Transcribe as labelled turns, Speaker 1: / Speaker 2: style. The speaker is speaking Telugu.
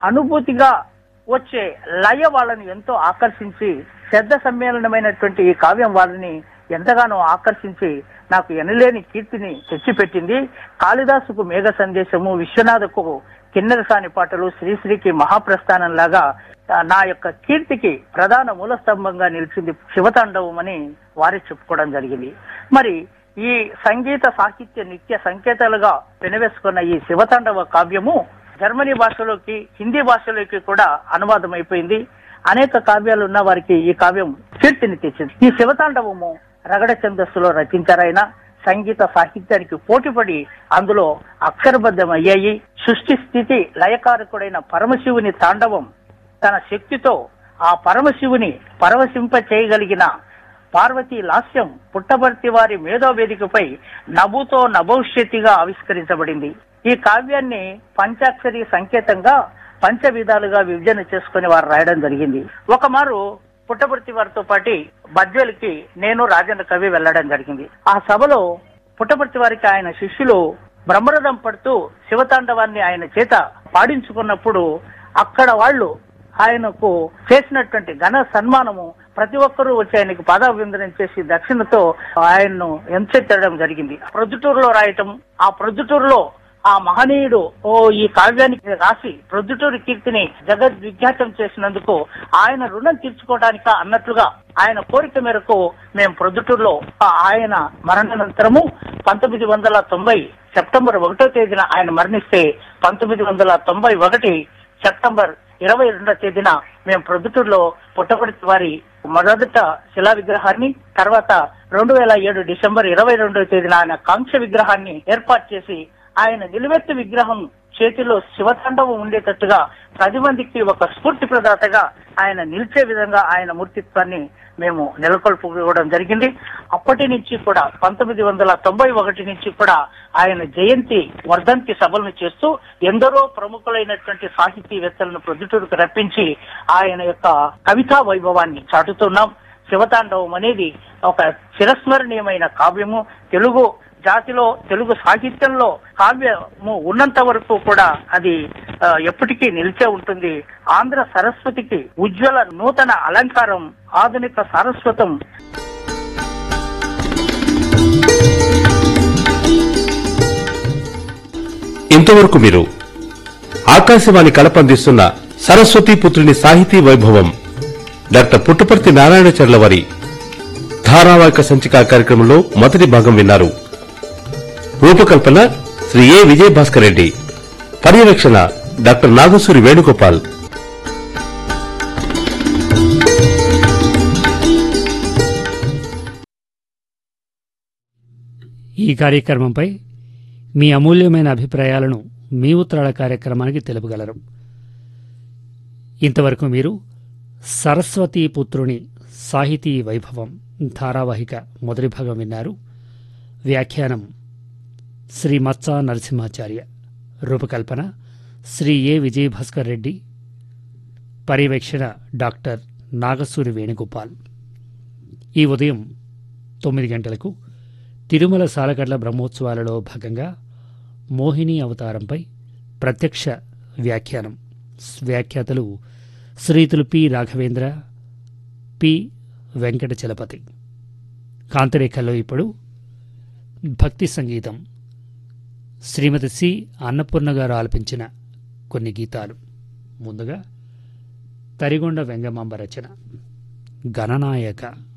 Speaker 1: అనుభూతిగా వచ్చే లయ వాళ్ళని ఎంతో ఆకర్షించి శబ్ద సమ్మేళనమైనటువంటి ఈ కావ్యం వాళ్ళని ఎంతగానో ఆకర్షించి నాకు ఎనలేని కీర్తిని తెచ్చిపెట్టింది కాళిదాసుకు మేఘ సందేశము విశ్వనాథకు కిన్నెరసాని పాటలు శ్రీశ్రీకి మహాప్రస్థానం లాగా ఆ, నా యొక్క కీర్తికి ప్రధాన మూల స్తంభంగా నిలిచింది శివతాండవం అని వారే చెప్పుకోవడం జరిగింది మరి ఈ సంగీత సాహిత్య నిత్య సంకేతాలుగా పెనవేసుకున్న ఈ శివతాండవ కావ్యము జర్మనీ భాషలోకి హిందీ భాషలోకి కూడా అనువాదం అయిపోయింది అనేక కావ్యాలు ఉన్న వారికి ఈ కావ్యం కీర్తిని తెచ్చింది ఈ శివతాండవము రగడ ఛందస్సులో రచించారాయన సంగీత సాహిత్యానికి పోటీపడి అందులో అక్షరబద్ధం అయ్యాయి సృష్టి స్థితి లయకారకుడైన పరమశివుని తాండవం తన శక్తితో ఆ పరమశివుని పరవశింప చేయగలిగిన పార్వతీ లాస్యం పుట్టబర్తి వారి మేధో వేదికపై నభుతో నభవిష్యత్తిగా ఆవిష్కరించబడింది ఈ కావ్యాన్ని పంచాక్షరి సంకేతంగా పంచ విధాలుగా విభజన చేసుకుని వారు రాయడం జరిగింది ఒక మారు పుట్టపర్తి వారితో పాటి బద్వేలుకి నేను రాజన్న కవి వెళ్ళడం జరిగింది ఆ సభలో పుట్టపర్తి వారికి ఆయన శిష్యులు బ్రహ్మరథం పడుతూ శివతాండవాన్ని ఆయన చేత పాడించుకున్నప్పుడు అక్కడ వాళ్ళు ఆయనకు చేసినటువంటి ఘన సన్మానము ప్రతి ఒక్కరూ వచ్చి ఆయనకు పాదాభివందనం చేసి దక్షిణతో ఆయన్ను ఎంచెత్తడం జరిగింది ప్రొద్దుటూరులో రాయటం ఆ ప్రొద్దుటూరులో ఆ మహనీయుడు ఓ ఈ కావ్యానికి రాసి ప్రొద్దుటూరు కీర్తిని జగద్విఖ్యాతం చేసినందుకు ఆయన రుణం తీర్చుకోవడానిక అన్నట్లుగా ఆయన కోరిక మేరకు మేము ప్రొద్దుటూరులో ఆ ఆయన మరణానంతరము పంతొమ్మిది వందల తొంభై సెప్టెంబర్ ఒకటో తేదీన ఆయన మరణిస్తే పంతొమ్మిది వందల తొంభై ఒకటి సెప్టెంబర్ ఇరవై రెండో తేదీన మేము ప్రొద్దుటూరులో పుట్టపర్తి వారి మొదట శిలా విగ్రహాన్ని తర్వాత రెండు వేల ఏడు డిసెంబర్ ఇరవై రెండో తేదీన ఆయన కాంక్ష విగ్రహాన్ని ఏర్పాటు చేసి ఆయన నిలువెత్తు విగ్రహం చేతిలో శివతాండవం ఉండేటట్టుగా పది మందికి ఒక స్ఫూర్తి ప్రదాతగా ఆయన నిలిచే విధంగా ఆయన మూర్తిత్వాన్ని మేము నెలకొల్పుకోవడం జరిగింది అప్పటి నుంచి కూడా పంతొమ్మిది వందల తొంభై ఒకటి నుంచి కూడా ఆయన జయంతి వర్ధంతి సభలను చేస్తూ ఎందరో ప్రముఖులైనటువంటి సాహితీవేత్తలను ప్రొద్దుటూరుకు రప్పించి ఆయన యొక్క కవితా వైభవాన్ని చాటుతున్నాం శివతాండవం అనేది ఒక చిరస్మరణీయమైన కావ్యము తెలుగు జాతిలో తెలుగు సాహిత్యంలో కావ్యము ఉన్నంత వరకు కూడా అది ఆ, ఎప్పటికీ నిలిచే ఉంటుంది ఆంధ్ర సరస్వతికి ఉజ్వల నూతన అలంకారం ఆధునిక సారస్వతం
Speaker 2: ఇంతవరకు మీరు ఆకాశవాణి కలపందిస్తున్న సరస్వతీ పుత్రుని సాహితీ వైభవం డాక్టర్ పుట్టపర్తి నారాయణచర్ల వారి ధారావాహిక సంచిక కార్యక్రమంలో మొదటి భాగం విన్నారు రూపకల్పన శ్రీ ఏ విజయభాస్కర్ రెడ్డి పర్యవేక్షణ డాక్టర్ నాగసూరి వేణుగోపాల్
Speaker 3: ఈ కార్యక్రమంపై మీ అమూల్యమైన అభిప్రాయాలను మీ ఉత్తరాల కార్యక్రమానికి తెలుపగలరు ఇంతవరకు మీరు సరస్వతీ పుత్రుని సాహితీ వైభవం ధారావాహిక మొదటి భాగం విన్నారు వ్యాఖ్యానం శ్రీ మచ్చా నరసింహాచార్య రూపకల్పన శ్రీ ఏ విజయభాస్కర్ రెడ్డి పర్యవేక్షణ డాక్టర్ నాగసూరి వేణుగోపాల్ ఈ ఉదయం తొమ్మిది గంటలకు తిరుమల సాలకట్ల బ్రహ్మోత్సవాలలో భాగంగా మోహిని అవతారంపై ప్రత్యక్ష వ్యాఖ్యానం వ్యాఖ్యాతలు శ్రీతులు పి రాఘవేంద్ర పి వెంకట చలపతి కాంతిరేఖల్లో ఇప్పుడు భక్తి సంగీతం శ్రీమతి సి అన్నపూర్ణ గారు ఆలపించిన కొన్ని గీతాలు ముందుగా తరిగొండ వెంగమాంబ రచన గణనాయక